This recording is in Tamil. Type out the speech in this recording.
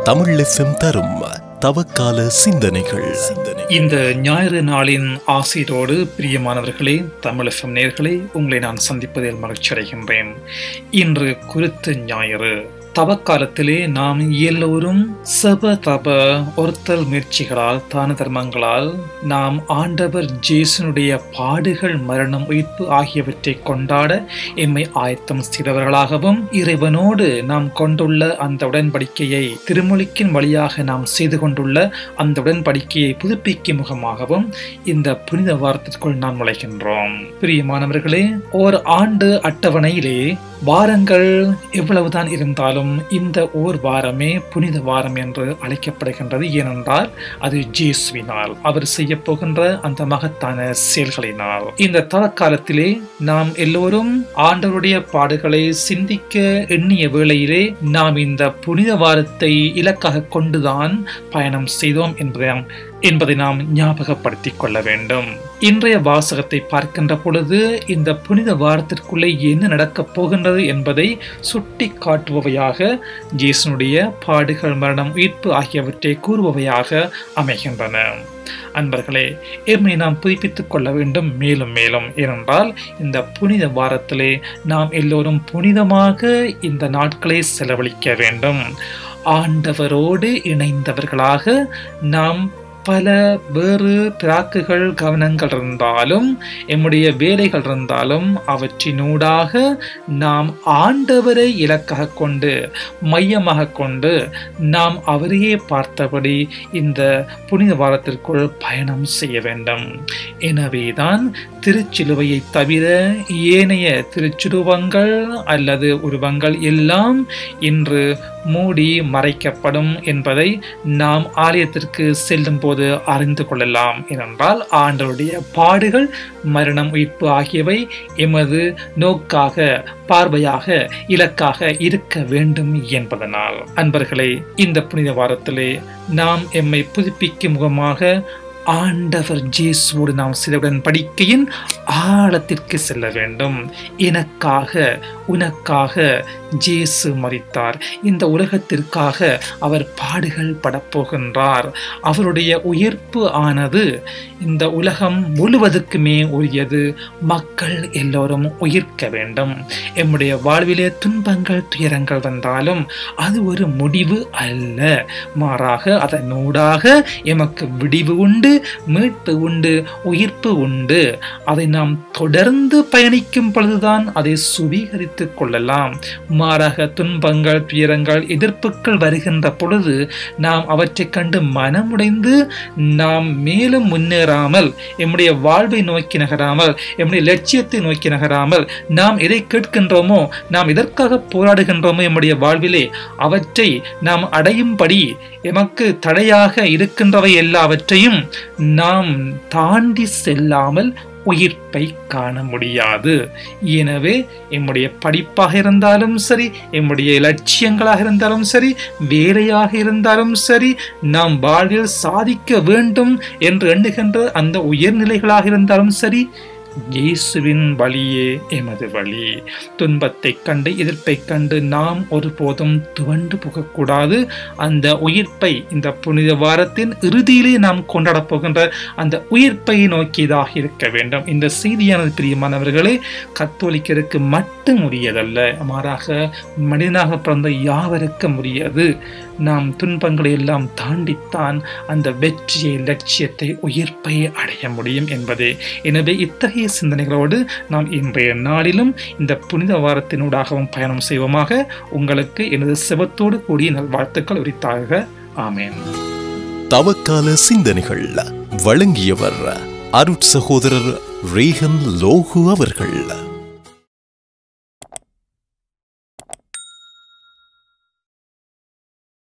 தமிழ் எஃப்எம் தரும் தவக்கால சிந்தனைகள் இந்த ஞாயிறு நாளின் ஆசிரோடு பிரியமானவர்களே தமிழ் எஃப்எம் நேர்களே உங்களை நான் சந்திப்பதில் மகிழ்ச்சி அடைகின்றேன் இன்று குறித்த ஞாயிறு தவக்காலத்திலே நாம் எல்லோரும் சப தப ஒருத்தல் முயற்சிகளால் தான தர்மங்களால் நாம் ஆண்டவர் ஜேசுனுடைய பாடுகள் மரணம் உயிர்ப்பு ஆகியவற்றை கொண்டாட எம்மை ஆயத்தம் செய்தவர்களாகவும் இறைவனோடு நாம் கொண்டுள்ள அந்த உடன்படிக்கையை திருமொழிக்கின் வழியாக நாம் செய்து கொண்டுள்ள அந்த உடன்படிக்கையை புதுப்பிக்கும் முகமாகவும் இந்த புனித வாரத்திற்குள் நாம் நுழைகின்றோம் பிரியமானவர்களே ஓர் ஆண்டு அட்டவணையிலே வாரங்கள் எவ்வளவுதான் இருந்தாலும் இந்த ஓர் வாரமே புனித வாரம் என்று அழைக்கப்படுகின்றது ஏனென்றால் அது ஜேசுவினால் அவர் செய்ய போகின்ற அந்த மகத்தான செயல்களினால் இந்த தவக்காலத்திலே நாம் எல்லோரும் ஆண்டவருடைய பாடுகளை சிந்திக்க எண்ணிய வேளையிலே நாம் இந்த புனித வாரத்தை இலக்காக கொண்டுதான் பயணம் செய்தோம் என்பதை நாம் என்பதை நாம் ஞாபகப்படுத்திக் கொள்ள வேண்டும் இன்றைய வாசகத்தை பார்க்கின்ற பொழுது இந்த புனித வாரத்திற்குள்ளே என்ன நடக்கப் போகின்றது என்பதை சுட்டி காட்டுபவையாக ஜேசனுடைய பாடுகள் மரணம் உயிர்ப்பு ஆகியவற்றை கூறுபவையாக அமைகின்றன அன்பர்களே எம்மை நாம் புதுப்பித்துக் கொள்ள வேண்டும் மேலும் மேலும் ஏனென்றால் இந்த புனித வாரத்திலே நாம் எல்லோரும் புனிதமாக இந்த நாட்களை செலவழிக்க வேண்டும் ஆண்டவரோடு இணைந்தவர்களாக நாம் பல வேறு பிராக்குகள் கவனங்கள் இருந்தாலும் எம்முடைய வேலைகள் இருந்தாலும் அவற்றினூடாக நாம் ஆண்டவரை இலக்காக கொண்டு மையமாக கொண்டு நாம் அவரையே பார்த்தபடி இந்த புனித வாரத்திற்குள் பயணம் செய்ய வேண்டும் எனவேதான் திருச்சிலுவையை தவிர ஏனைய திருச்சுருவங்கள் அல்லது உருவங்கள் எல்லாம் இன்று மூடி மறைக்கப்படும் என்பதை நாம் ஆலயத்திற்கு செல்லும் போது அறிந்து கொள்ளலாம் ஏனென்றால் ஆண்டவருடைய பாடுகள் மரணம் உயிர்ப்பு ஆகியவை எமது நோக்காக பார்வையாக இலக்காக இருக்க வேண்டும் என்பதனால் அன்பர்களே இந்த புனித வாரத்திலே நாம் எம்மை புதுப்பிக்கும் முகமாக ஆண்டவர் ஜேசுவோடு நாம் சிலவுடன் படிக்கையின் ஆழத்திற்கு செல்ல வேண்டும் எனக்காக உனக்காக ஜேசு மறித்தார் இந்த உலகத்திற்காக அவர் பாடுகள் படப்போகின்றார் அவருடைய உயிர்ப்பு ஆனது இந்த உலகம் முழுவதுக்குமே உரியது மக்கள் எல்லோரும் உயிர்க்க வேண்டும் எம்முடைய வாழ்விலே துன்பங்கள் துயரங்கள் வந்தாலும் அது ஒரு முடிவு அல்ல மாறாக அதனூடாக எமக்கு விடிவு உண்டு மீட்பு உண்டு உயிர்ப்பு உண்டு அதை நாம் தொடர்ந்து பயணிக்கும் பொழுதுதான் அதை சுவீகரித்துக் கொள்ளலாம் மாறாக துன்பங்கள் துயரங்கள் எதிர்ப்புகள் வருகின்ற பொழுது நாம் அவற்றை கண்டு மனமுடைந்து நாம் மேலும் முன்னேறாமல் எம்முடைய வாழ்வை நோக்கி நகராமல் எம்முடைய லட்சியத்தை நோக்கி நகராமல் நாம் எதை கேட்கின்றோமோ நாம் எதற்காக போராடுகின்றோமோ எம்முடைய வாழ்விலே அவற்றை நாம் அடையும்படி எமக்கு தடையாக இருக்கின்றவை எல்லாவற்றையும் நாம் தாண்டி செல்லாமல் உயிர்ப்பை காண முடியாது எனவே எம்முடைய படிப்பாக இருந்தாலும் சரி எம்முடைய லட்சியங்களாக இருந்தாலும் சரி வேலையாக இருந்தாலும் சரி நாம் வாழ்வில் சாதிக்க வேண்டும் என்று எண்ணுகின்ற அந்த உயர்நிலைகளாக இருந்தாலும் சரி இயேசுவின் வழியே எமது வழி துன்பத்தை கண்டு எதிர்ப்பை கண்டு நாம் ஒருபோதும் துவண்டு போகக்கூடாது அந்த உயிர்ப்பை இந்த புனித வாரத்தின் இறுதியிலே நாம் கொண்டாடப் போகின்ற அந்த உயிர்ப்பை நோக்கியதாக இருக்க வேண்டும் இந்த செய்தியானது பிரியமானவர்களே கத்தோலிக்கருக்கு மட்டும் உரியதல்ல மாறாக மனிதனாக பிறந்த யாவருக்கும் உரியது நாம் துன்பங்களை எல்லாம் தாண்டித்தான் அந்த வெற்றியை லட்சியத்தை உயிர்ப்பை அடைய முடியும் என்பதே எனவே இத்தகைய சிந்தனைகளோடு நாம் இன்றைய நாளிலும் இந்த புனித வாரத்தினூடாகவும் பயணம் செய்வோமாக உங்களுக்கு எனது சிவத்தோடு கூடிய நல்வாழ்த்துக்கள் உரித்தாக ஆமேன் தவக்கால சிந்தனைகள் வழங்கியவர் அருட்சகோதரர் ரேகன் லோகு அவர்கள்